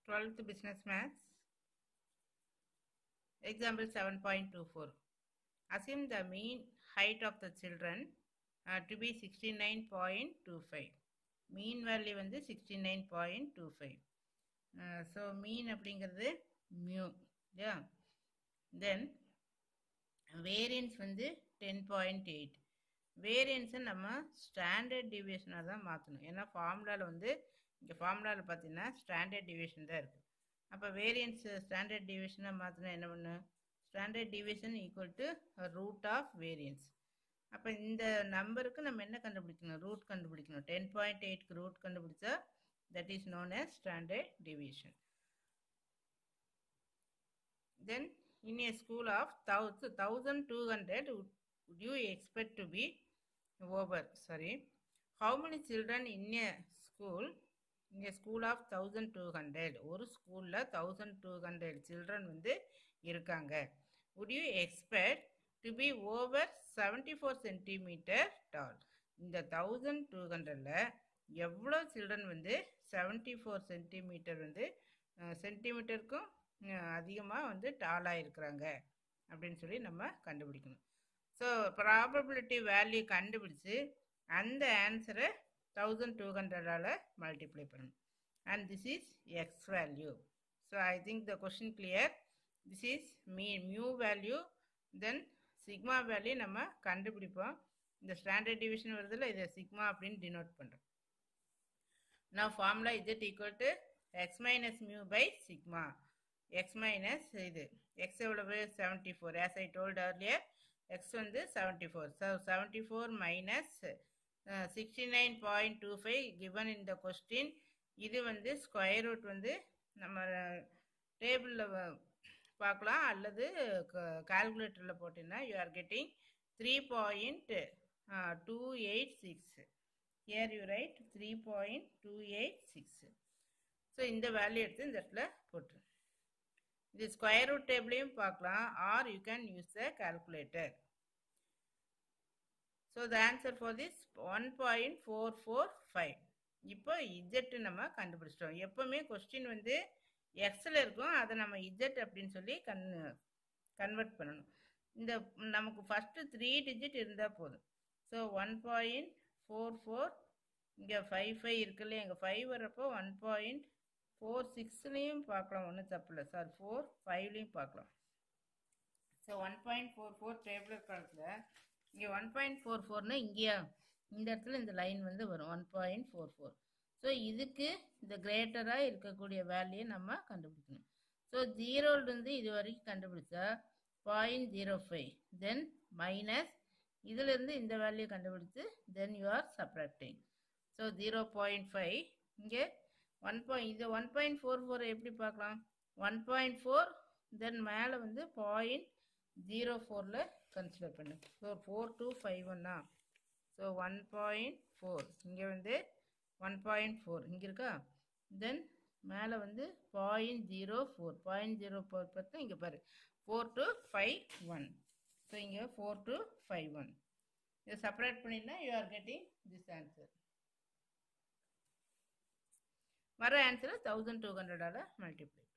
12th business maths example 7.24 assume the mean height of the children uh, to be 69.25 mean value வந்து 69.25 uh, so mean அப்படிங்கிறது mu yeah then variance வந்து 10.8 வேரியன்ஸை நம்ம standard டிவியேஷனாக தான் மாற்றணும் ஏன்னா ஃபார்முலாவில் வந்து இங்கே ஃபார்முலாவில் பார்த்தீங்கன்னா ஸ்டாண்டர்ட் டிவியேஷன் தான் இருக்குது அப்போ வேரியன்ஸ் ஸ்டாண்டர்ட் டிவியேஷனாக மாற்றினா என்ன பண்ணு standard deviation equal to root of variance அப்போ இந்த நம்பருக்கு நம்ம என்ன கண்டுபிடிக்கணும் ரூட் கண்டுபிடிக்கணும் டென் பாயிண்ட் எயிட்க்கு ரூட் கண்டுபிடிச்சா that is known as standard deviation then in a school of thousand two hundred would you expect to be over sorry how many children in a school in a school of thousand two hundred ஒரு ஸ்கூலில் thousand two hundred children வந்து இருக்காங்க would you expect to be over seventy four centimetre tall இந்த thousand two ஹண்ட்ரடில் எவ்வளோ children வந்து seventy four centimetre வந்து சென்டிமீட்டருக்கும் அதிகமாக வந்து டாலாக இருக்கிறாங்க அப்படின்னு சொல்லி நம்ம கண்டுபிடிக்கணும் ஸோ ப்ராபபிலிட்டி வேல்யூ கண்டுபிடிச்சு அந்த ஆன்சரை தௌசண்ட் டூ ஹண்ட்ரடால் மல்டிப்ளை பண்ணணும் and this is X value so I think the question clear this is me mu value then sigma value நம்ம கண்டுபிடிப்போம் இந்த ஸ்டாண்டர்ட் டிவிஷன் வருதுல இதை சிக்மா அப்படின்னு டினோட் பண்ணுறோம் நான் formula Z equal to X minus mu by sigma X minus இது X எவ்வளவு seventy four as I told earlier X வந்து seventy four so seventy four minus sixty nine point two five given in the question இது வந்து square root வந்து நம்ம டேபிளில் பார்க்கலாம் அல்லது கால்குலேட்டரில் போட்டிங்கன்னா you are getting three point two eight six here you write three point two eight six so இந்த வேல்யூ எடுத்து இந்த இடத்துல போட்டுரு இது ஸ்கொயர் ரூட் டேபிளையும் பார்க்கலாம் or you can use the calculator so the answer for this one point four four five இப்போ Z நம்ம கண்டுபிடிச்சிட்டோம் எப்போவுமே கொஸ்டின் வந்து எக்ஸில் இருக்கும் அதை நம்ம இஜெட் அப்படின்னு சொல்லி கன் கன்வெர்ட் பண்ணணும் இந்த நமக்கு ஃபஸ்ட்டு த்ரீ டிஜிட் இருந்தால் போதும் so one point four four இங்கே ஃபைவ் ஃபைவ் இருக்குல்ல எங்கள் ஃபைவ் வரப்போ ஒன் பாயிண்ட் ஃபோர் சிக்ஸ்லேயும் பார்க்கலாம் ஒன்றும் தப்பு இல்லை சார் ஃபோர் ஃபைவ்லேயும் பார்க்கலாம் so one point four four டேபிளர் காலத்தில் இங்கே ஒன் பாயிண்ட் ஃபோர் ஃபோர்னா இங்கேயா இந்த இடத்துல இந்த லைன் வந்து வரும் one point four four so இதுக்கு இந்த கிரேட்டராக இருக்கக்கூடிய வேல்யூயை நம்ம கண்டுபிடிக்கணும் ஸோ ஜீரோலேருந்து இது வரைக்கும் கண்டுபிடிச்சா point zero five then minus இதிலிருந்து இந்த வேல்யூ கண்டுபிடிச்சு then you are subtracting so zero point five இங்கே ஒன் பாயிண்ட் இது ஒன் பாயிண்ட் ஃபோர் ஃபோர் எப்படி பார்க்கலாம் ஒன் பாயிண்ட் ஃபோர் தென் மேலே வந்து பாயிண்ட் ஜீரோ ஃபோரில் கன்சிடர் பண்ணு ஸோ ஃபோர் டூ ஃபைவ் ஒன்னா ஸோ ஒன் பாயிண்ட் ஃபோர் இங்கே வந்து ஒன் பாயிண்ட் ஃபோர் இங்கே இருக்கா தென் மேலே வந்து point zero four point zero four பார்த்தா இங்கே பாரு four two five one so இங்கே ஃபோர் டூ ஃபைவ் ஒன் இதை செப்பரேட் பண்ணினா you are getting this answer வர ஆன்சரை தௌசண்ட் டூ ஹண்ட்ரடால் மல்டிப்ளை